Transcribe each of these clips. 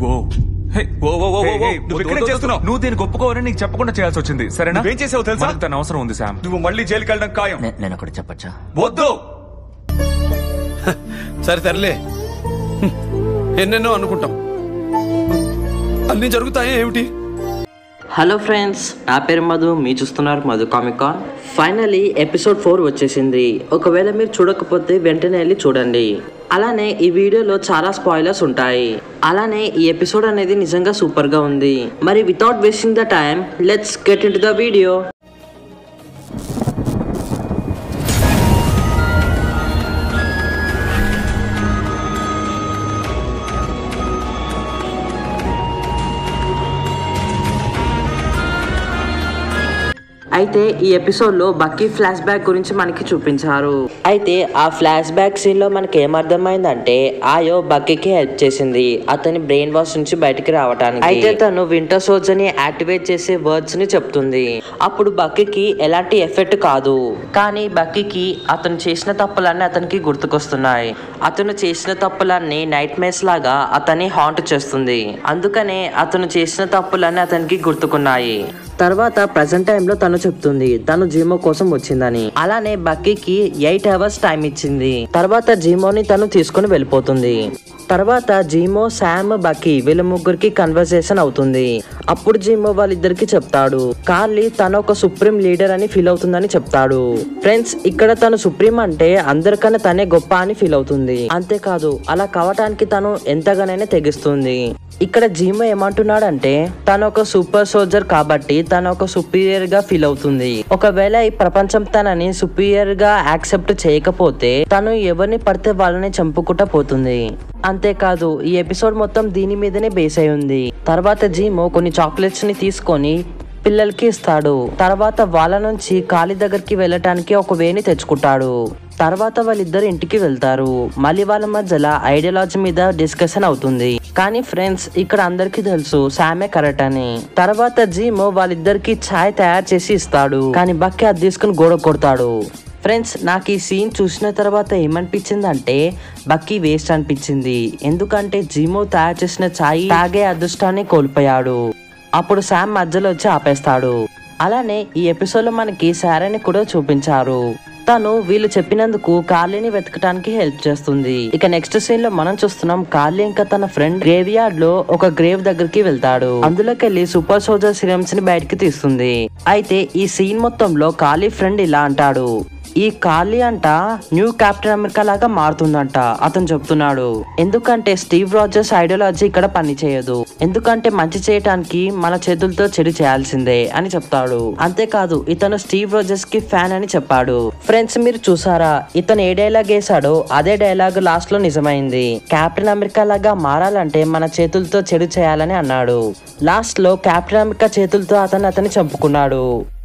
ఓ హే, ఓ, ఓ, ఓ, ఓ, హే, హే, నువ్వు వద్దు, ఇక్కడే వద్దు, చేస్తున్నావు. నువ్వు దీనికి ఒప్పుకోవని నీకు చెప్పకుండా చేయాల్సి వచ్చింది సరేనా నువ్వేం చేసావో తెలుసా? మనకు తన అవసరం ఉంది శామ్ నువ్వు మళ్ళీ జైలుకి వెళ్ళడం ఖాయం నే- నేను ఒకటి చెప్పచ్చా వద్దు సరే తరలే హ్మ్. ఎన్నెన్నో అనుకుంటాం అన్ని జరుగుతాయా ఏమిటి హలో ఫ్రెండ్స్ నా పేరు మధు మీ చూస్తున్నారు Madhu comic con finally episode four వచ్చేసింది ఒకవేళ మీరు చూడకపోతే వెంటనే వెళ్ళి చూడండి అలానే ఈ వీడియోలో చాలా స్పాయిలర్స్ ఉంటాయి అలానే ఈ ఎపిసోడ్ అనేది నిజంగా సూపర్ గా ఉంది మరి without wasting the time let's get into the video అయితే ఈ ఎపిసోడ్ లో బక్కీ ఫ్లాష్ బ్యాక్ గురించి మనకి చూపించారు అయితే ఆ ఫ్లాష్ బ్యాక్ సీన్ లో మనకి ఏమర్థమైందంటే ఆయో బక్కీకి హెల్ప్ చేసింది అతని బ్రెయిన్ వాష్ నుంచి బయటికి రావడానికి అయితే తను వింటర్ సోల్జర్ ని యాక్టివేట్ చేసే వర్డ్స్ ని చెప్తుంది అప్పుడు బక్కీకి ఎలాంటి ఎఫెక్ట్ కాదు కానీ బక్కీకి అతను చేసిన తప్పులన్నీ అతనికి గుర్తుకొస్తున్నాయి అతను చేసిన తప్పులన్నీ నైట్ మేస్ లాగా అతన్ని హాంట్ చేస్తుంది అందుకనే అతను చేసిన తప్పులన్నీ అతనికి గుర్తుకున్నాయి తర్వాత ప్రజెంట్ టైంలో తను చెప్తుంది తను జీమో కోసం వచ్చిందని అలానే బక్కీకి ఎయిట్ అవర్స్ టైం ఇచ్చింది తర్వాత జీమోని తను తీసుకుని వెళ్ళిపోతుంది తర్వాత జీమో శామ్ బక్కీ వీళ్ళ ముగ్గురికి కన్వర్సేషన్ అవుతుంది అప్పుడు జీమో వాళ్ళిద్దరికి చెప్తాడు కార్లీ తను ఒక సుప్రీం లీడర్ అని ఫీల్ అవుతుందని చెప్తాడు ఫ్రెండ్స్ ఇక్కడ తను సుప్రీం అంటే అందరికన్నా తనే గొప్ప అని ఫీల్ అవుతుంది అంతేకాదు అలా కావటానికి తను ఎంతగానైనా తెగిస్తుంది ఇక్కడ జీమో ఏమంటున్నాడంటే తను ఒక సూపర్ సోల్జర్ కాబట్టి తను ఒక సుపీరియర్ గా ఫీల్ అవుతుంది ఒకవేళ ఈ ప్రపంచం తనని సుపీరియర్ గా యాక్సెప్ట్ చేయకపోతే తను ఎవరిని పడితే వాళ్ళని చంపుకుంటా పోతుంది అంతేకాదు ఈ ఎపిసోడ్ మొత్తం దీని మీదనే బేస్ అయి ఉంది తర్వాత జీమో కొన్ని చాక్లెట్స్ ని తీసుకొని పిల్లలకి ఇస్తాడు తర్వాత వాళ్ళ నుంచి కాలి దగ్గరికి వెళ్ళటానికి ఒక వేని తెచ్చుకుంటాడు తర్వాత వాళ్ళిద్దరు ఇంటికి వెళ్తారు మళ్ళీ వాళ్ళ మధ్యలో ఐడియాలజీ మీద డిస్కషన్ అవుతుంది కానీ ఫ్రెండ్స్ ఇక్కడ అందరికీ తెలుసు సామే కరెక్ట్ అని తర్వాత జీమో వాళ్ళిద్దరికి ఛాయ్ తయారు చేసి ఇస్తాడు కానీ బక్కి అది తీసుకుని గోడ కొడతాడు ఫ్రెండ్స్ నాకు ఈ సీన్ చూసిన తర్వాత ఏమనిపించిందంటే బక్కీ వేస్ట్ అనిపించింది ఎందుకంటే జీమో తయారు చేసిన ఛాయ్ తాగే అదృష్టాన్ని కోల్పోయాడు అప్పుడు శామ్ మధ్యలో వచ్చి ఆపేస్తాడు అలానే ఈ ఎపిసోడ్ లో మనకి శారని కూడా చూపించారు తను వీళ్ళు చెప్పినందుకు కార్లీని వెతకడానికి హెల్ప్ చేస్తుంది ఇక నెక్స్ట్ సీన్ లో మనం చూస్తున్నాం కార్లీ ఇంకా తన ఫ్రెండ్ గ్రేవ్ యార్డ్ లో ఒక గ్రేవ్ దగ్గరికి వెళ్తాడు అందులోకి వెళ్ళి సూపర్ సోల్జర్ సిరమ్స్ ని బయటకి తీస్తుంది అయితే ఈ సీన్ మొత్తంలో కార్లీ ఫ్రెండ్ ఇలా అంటాడు ఈ కార్లీ అంట న్యూ కెప్టెన్ అమెరికా లాగా మారుతుందంట అతను చెప్తున్నాడు ఎందుకంటే స్టీవ్ రాజర్స్ ఐడియాలజీ ఇక్కడ పని చేయదు ఎందుకంటే మంచి చేయటానికి మన చేతులతో చెడు చేయాల్సిందే అని చెప్తాడు అంతేకాదు ఇతను స్టీవ్ రోజర్స్ కి ఫ్యాన్ అని చెప్పాడు ఫ్రెండ్స్ మీరు చూసారా ఇతను ఏ డైలాగ్ వేసాడో అదే డైలాగ్ లాస్ట్ లో నిజమైంది కెప్టెన్ అమెరికా లాగా మారాలంటే మన చేతులతో చెడు చేయాలని అన్నాడు లాస్ట్ లో కెప్టెన్ అమెరికా చేతులతో అతను అతన్ని చంపుకున్నాడు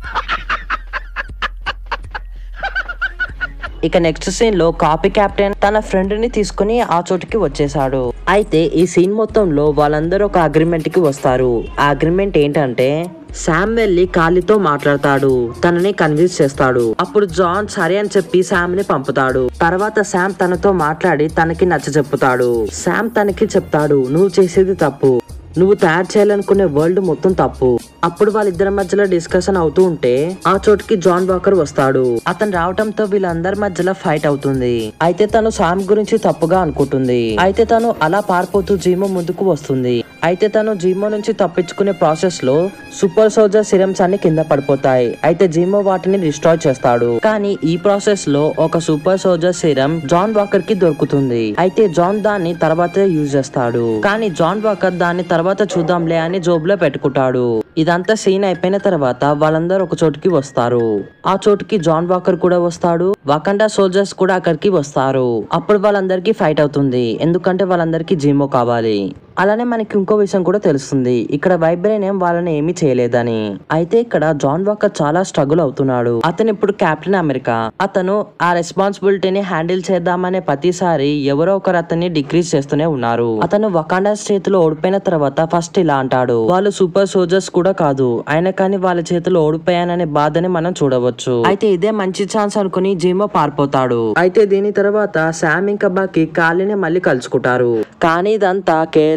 ఇక నెక్స్ట్ సీన్ లో కాపీ కెప్టెన్ తన ఫ్రెండ్ ని తీసుకుని ఆ చోటుకి వచ్చేసాడు అయితే ఈ సీన్ మొత్తంలో వాళ్ళందరూ ఒక అగ్రిమెంట్ కి వస్తారు ఆ అగ్రిమెంట్ ఏంటంటే శామ్ వెళ్ళి కాలితో మాట్లాడతాడు తనని కన్విన్స్ చేస్తాడు అప్పుడు జాన్ సరే అని చెప్పి శామ్ ని పంపుతాడు తర్వాత శామ్ తనతో మాట్లాడి తనకి నచ్చ చెప్పుతాడు శామ్ తనకి చెప్తాడు నువ్వు చేసేది తప్పు నువ్వు తయారు చేయాలనుకునే వరల్డ్ మొత్తం తప్పు అప్పుడు వాళ్ళిద్దరి మధ్యలో డిస్కషన్ అవుతూ ఉంటే ఆ చోటుకి జాన్ వాకర్ వస్తాడు అతను రావటంతో వీళ్ళందరి మధ్యలో ఫైట్ అవుతుంది అయితే తను సామ్ గురించి తప్పుగా అనుకుంటుంది అయితే తను అలా పారిపోతూ జీమో ముందుకు వస్తుంది అయితే తను జీమో నుంచి తప్పించుకునే ప్రాసెస్ లో సూపర్ సోల్జర్ సిరమ్స్ అన్ని కింద పడిపోతాయి అయితే జీమో వాటిని డిస్ట్రాయ్ చేస్తాడు కానీ ఈ ప్రాసెస్ లో ఒక super soldier serum John Walker కి దొరుకుతుంది అయితే జాన్ దాన్ని తర్వాత యూజ్ చేస్తాడు కానీ జాన్ వాకర్ దాన్ని తర్వాత చూద్దాంలే అని జోబులో పెట్టుకుంటాడు ఇదంతా సీన్ అయిపోయిన తర్వాత వాళ్ళందరూ ఒక చోటుకి వస్తారు ఆ చోటుకి జాన్ వాకర్ కూడా వస్తాడు వకండా సోల్జర్స్ కూడా అక్కడికి వస్తారు అప్పుడు వాళ్ళందరికీ ఫైట్ అవుతుంది ఎందుకంటే వాళ్ళందరికీ జీమో కావాలి అలానే మనకి ఇంకో విషయం కూడా తెలుస్తుంది ఇక్కడ వైబ్రేనియం వాళ్ళని ఏమీ చేయలేదని అయితే ఇక్కడ జాన్ వాకర్ చాలా స్ట్రగుల్ అవుతున్నాడు అతను ఇప్పుడు కెప్టెన్ అమెరికా అతను ఆ రెస్పాన్సిబిలిటీని హ్యాండిల్ చేద్దామనే ప్రతిసారి ఎవరో ఒకరు అతన్ని డిక్రీజ్ చేస్తూనే ఉన్నారు అతను వకాండాస్ చేతిలో ఓడిపోయిన తర్వాత ఫస్ట్ ఇలా అంటాడు వాళ్ళు సూపర్ సోల్జర్స్ కూడా కాదు అయినా కానీ వాళ్ళ చేతిలో ఓడిపోయాననే బాధని మనం చూడవచ్చు అయితే ఇదే మంచి ఛాన్స్ అనుకుని జీమో పారిపోతాడు అయితే దీని తర్వాత శామ్ ఇంకా బాకి కాలిని మళ్ళీ కలుసుకుంటారు కానీ ఇదంతా కేవలం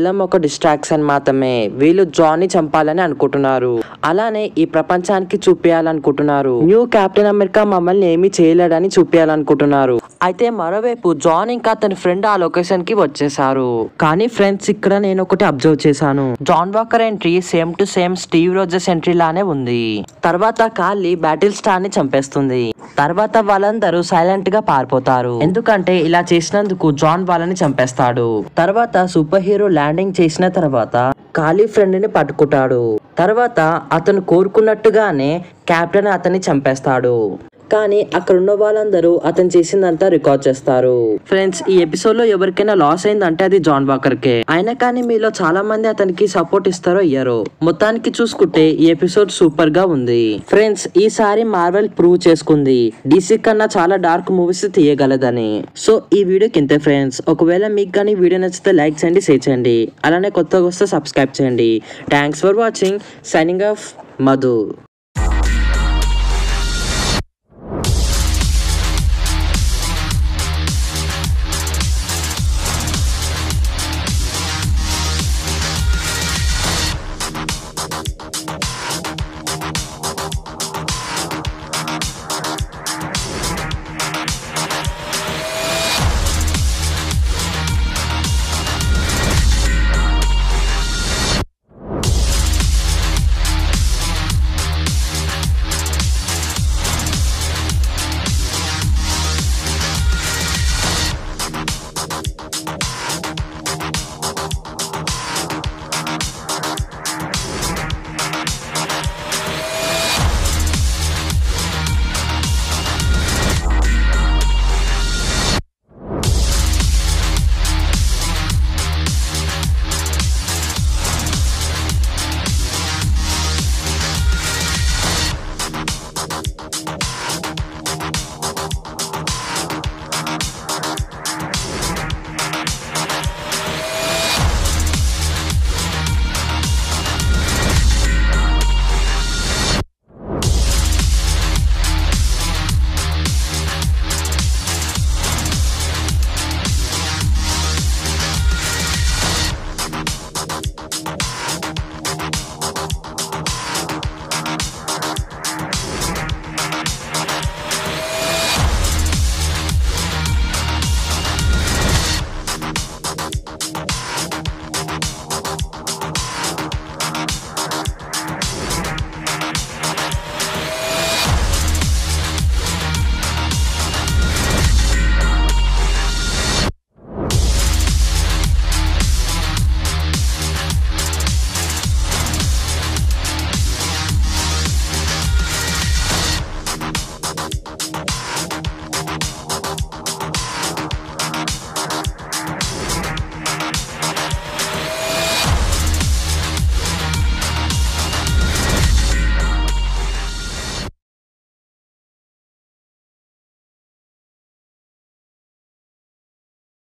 కేవలం ఒక డిస్ట్రాక్షన్ మాత్రమే వీళ్ళు జాన్ ని చంపాలని అనుకుంటున్నారు అలానే ఈ ప్రపంచానికి చూపించాలనుకుంటున్నారు న్యూ కెప్టెన్ అమెరికా మమ్మల్ని ఏమీ చేయలేడని చూపించాలనుకుంటున్నారు అయితే మరోవైపు జాన్ ఇంకా అతని ఫ్రెండ్ ఆ లొకేషన్ కి వచ్చేసారు కానీ ఫ్రెండ్స్ ఇక్కడ నేను ఒకటి అబ్జర్వ్ చేశాను John Walker entry same to same Steve Rogers entry లానే ఉంది తర్వాత కాలి బ్యాటిల్ స్టార్ ని చంపేస్తుంది తర్వాత వాళ్ళందరూ సైలెంట్ గా పారిపోతారు ఎందుకంటే ఇలా చేసినందుకు జాన్ వాళ్ళని చంపేస్తాడు తర్వాత సూపర్ హీరో ల్యాండింగ్ చేసిన తర్వాత ఖాళీ ఫ్రెండ్ ని పట్టుకుంటాడు తర్వాత అతను కోరుకున్నట్టుగానే కెప్టెన్ అతన్ని చంపేస్తాడు కానీ అక్కడ ఉన్న వాళ్ళందరూ అతను చేసిందంతా రికార్డ్ చేస్తారు ఫ్రెండ్స్ ఈ ఎపిసోడ్ లో ఎవరికైనా లాస్ అయిందంటే అది జాన్ వాకర్ కే అయినా కానీ మీలో చాలా మంది అతనికి సపోర్ట్ ఇస్తారో ఇయ్యరో మొత్తానికి చూసుకుంటే ఈ ఎపిసోడ్ సూపర్ గా ఉంది ఫ్రెండ్స్ ఈసారి మార్వెల్ ప్రూవ్ చేసుకుంది డీసీ కన్నా చాలా డార్క్ మూవీస్ తీయగలదని సో ఈ వీడియోకి ఇంతే ఫ్రెండ్స్ ఒకవేళ మీకు కానీ వీడియో నచ్చితే లైక్ చేయండి షేర్ చేయండి అలానే కొత్తగా వస్తే సబ్స్క్రైబ్ చేయండి thanks for watching signing off Madhu